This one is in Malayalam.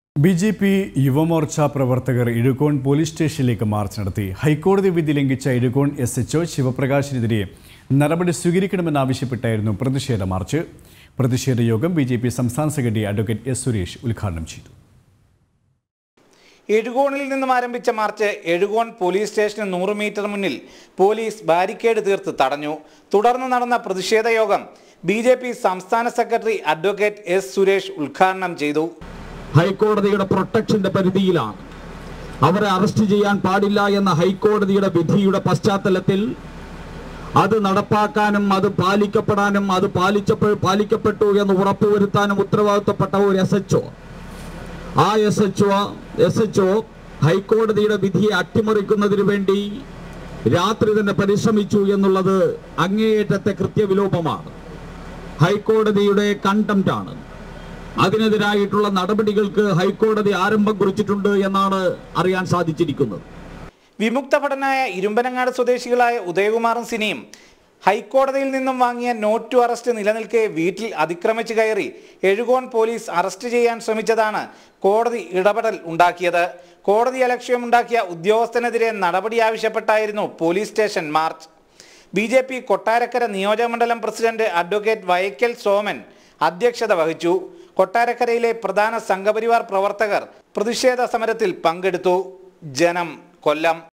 ബി ജെ പി യുവമോർച്ച പ്രവർത്തകർ ഇടുക്കോൺ പോലീസ് സ്റ്റേഷനിലേക്ക് മാർച്ച് നടത്തി ഹൈക്കോടതി വിധി ലംഘിച്ച ഇടുക്കോൺ എസ് എച്ച് ഒ ശിവപ്രകാശിനെതിരെ നടപടി സ്വീകരിക്കണമെന്നാവശ്യപ്പെട്ടായിരുന്നു പ്രതിഷേധ മാർച്ച് പ്രതിഷേധ യോഗം ബി ജെ പി സംസ്ഥാന സെക്രട്ടറി അഡ്വക്കേറ്റ് എസ് സുരേഷ് ഉദ്ഘാടനം ചെയ്തു എഴുകോണിൽ നിന്നും ആരംഭിച്ച മാർച്ച് എഴുകോൺ പോലീസ് സ്റ്റേഷന് നൂറ് മീറ്റർ മുന്നിൽ പോലീസ് ബാരിക്കേഡ് തീർത്ത് തടഞ്ഞു തുടർന്ന് നടന്ന പ്രതിഷേധ യോഗം ബി ജെ പി സംസ്ഥാന സെക്രട്ടറി അഡ്വക്കേറ്റ് എസ് സുരേഷ് ഉദ്ഘാടനം ചെയ്തു ഹൈക്കോടതിയുടെ പ്രൊട്ടക്ഷന്റെ പരിധിയിലാണ് അവരെ അറസ്റ്റ് ചെയ്യാൻ പാടില്ല എന്ന ഹൈക്കോടതിയുടെ വിധിയുടെ പശ്ചാത്തലത്തിൽ അത് നടപ്പാക്കാനും അത് പാലിക്കപ്പെടാനും അത് പാലിച്ചപ്പോ പാലിക്കപ്പെട്ടു എന്ന് ഉറപ്പുവരുത്താനും ഉത്തരവാദിത്തപ്പെട്ട ഒരു എസ് എച്ച് ആ എസ് എച്ച് എസ് എച്ച് ഹൈക്കോടതിയുടെ വിധിയെ അട്ടിമറിക്കുന്നതിന് വേണ്ടി രാത്രി തന്നെ പരിശ്രമിച്ചു എന്നുള്ളത് അങ്ങേയറ്റത്തെ കൃത്യവിലോപമാണ് ഹൈക്കോടതിയുടെ കണ്ടംപ്റ്റ് ആണ് അതിനെതിരായിട്ടുള്ള നടപടികൾക്ക് ഹൈക്കോടതി ആരംഭം കുറിച്ചിട്ടുണ്ട് എന്നാണ് അറിയാൻ സാധിച്ചിരിക്കുന്നത് വിമുക്ത ഭടനായ ഇരുമ്പനങ്ങാട് സ്വദേശികളായ ഉദയകുമാറും സിനിയും ഹൈക്കോടതിയിൽ നിന്നും വാങ്ങിയ നോട്ട് ടു അറസ്റ്റ് നിലനിൽക്കെ വീട്ടിൽ അതിക്രമിച്ചു കയറി എഴുകോൺ പോലീസ് അറസ്റ്റ് ചെയ്യാൻ ശ്രമിച്ചതാണ് കോടതി ഇടപെടൽ ഉണ്ടാക്കിയത് കോടതി അലക്ഷ്യമുണ്ടാക്കിയ ഉദ്യോഗസ്ഥനെതിരെ നടപടി ആവശ്യപ്പെട്ടായിരുന്നു police station march B J P Kottarakkara നിയോജകമണ്ഡലം പ്രസിഡന്റ് അഡ്വക്കേറ്റ് വയക്കൽ സോമൻ അധ്യക്ഷത വഹിച്ചു കൊട്ടാരക്കരയിലെ പ്രധാന സംഘപരിവാർ പ്രവർത്തകർ പ്രതിഷേധ സമരത്തിൽ പങ്കെടുത്തു ജനം കൊല്ലം